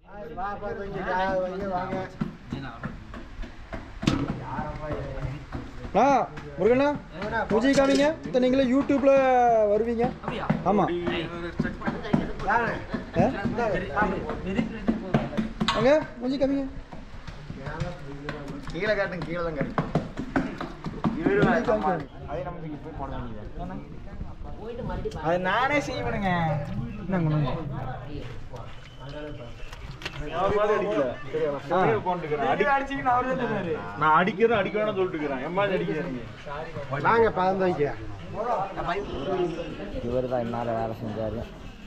ஆ முருகண்ணா பூஜை காமிங்க இப்போ நீங்களே யூடியூப்ல வருவீங்க ஆமாம் அங்க மூஞ்சி காமிங்க கீழே காட்டுங்க கீழே தான் காட்டுங்க அதே நமக்கு இங்க போய் போட வேண்டியது அது நானே செய்வேனுங்க நான் அடிக்கிறேன் அடிக்க வேணாம் சொல்லிட்டு இருக்கிறேன் எம்மா அடிக்கிறேன் நாங்க பதம் வைக்கிறேன் இவர் தான் என்னால் வேலை செஞ்சார்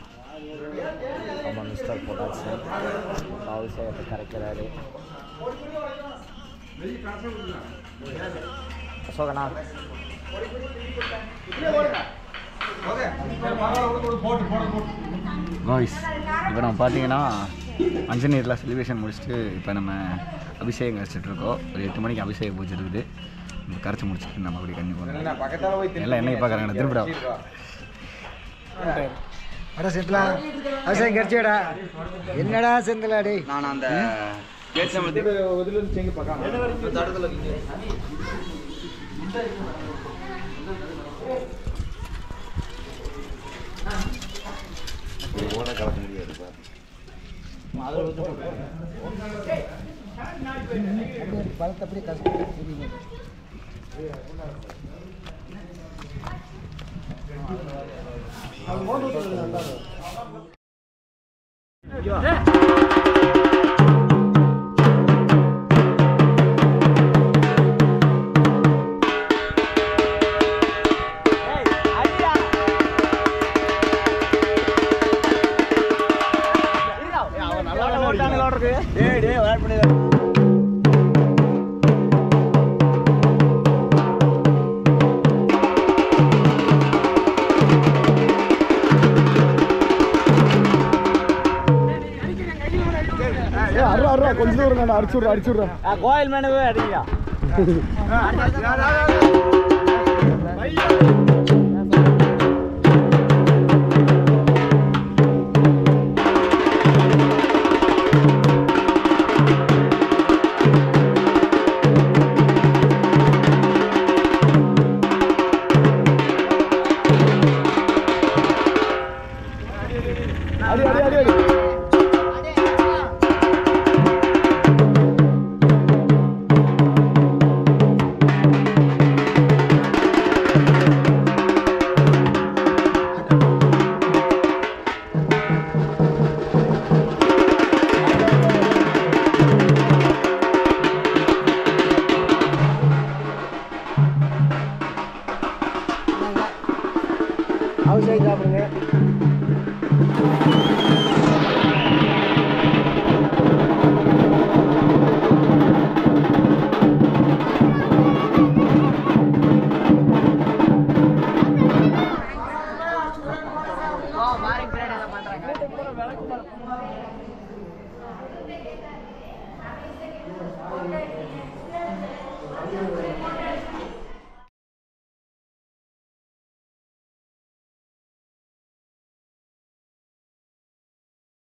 நம்ம மிஸ்டர் போட்டாச்சு அபிஷேகத்தை கரைக்கிறாரு அசோகனா காய்ஸ் இப்போ நம்ம பார்த்தீங்கன்னா அஞ்சனீரில் செலிப்ரேஷன் முடிச்சுட்டு இப்போ நம்ம அபிஷேகம் கரைச்சிட்டு இருக்கோம் ஒரு எட்டு மணிக்கு அபிஷேகம் பூஜை இருக்குது இப்போ கரைச்சி முடிச்சுட்டு நம்ம அப்படி கண்ணி போகிறோம் பக்கத்தால போய் எல்லாம் என்னைக்கு பார்க்குறாங்க திருப்பிடா அட செந்திலா அவசியம் கிடைச்சிடா என்னடா செந்திலா டேய் நான் அந்த பழத்தை அப்படியே கஷ்டம் புரியுங்க அருவா அருவா கொஞ்சம் தூரம் நான் அடிச்சு விட்றேன் அடிச்சு விட்றேன் கோயில் மேனவே அடிங்க அடி அடி அடி அடி அவசியம் சாப்பிடுங்க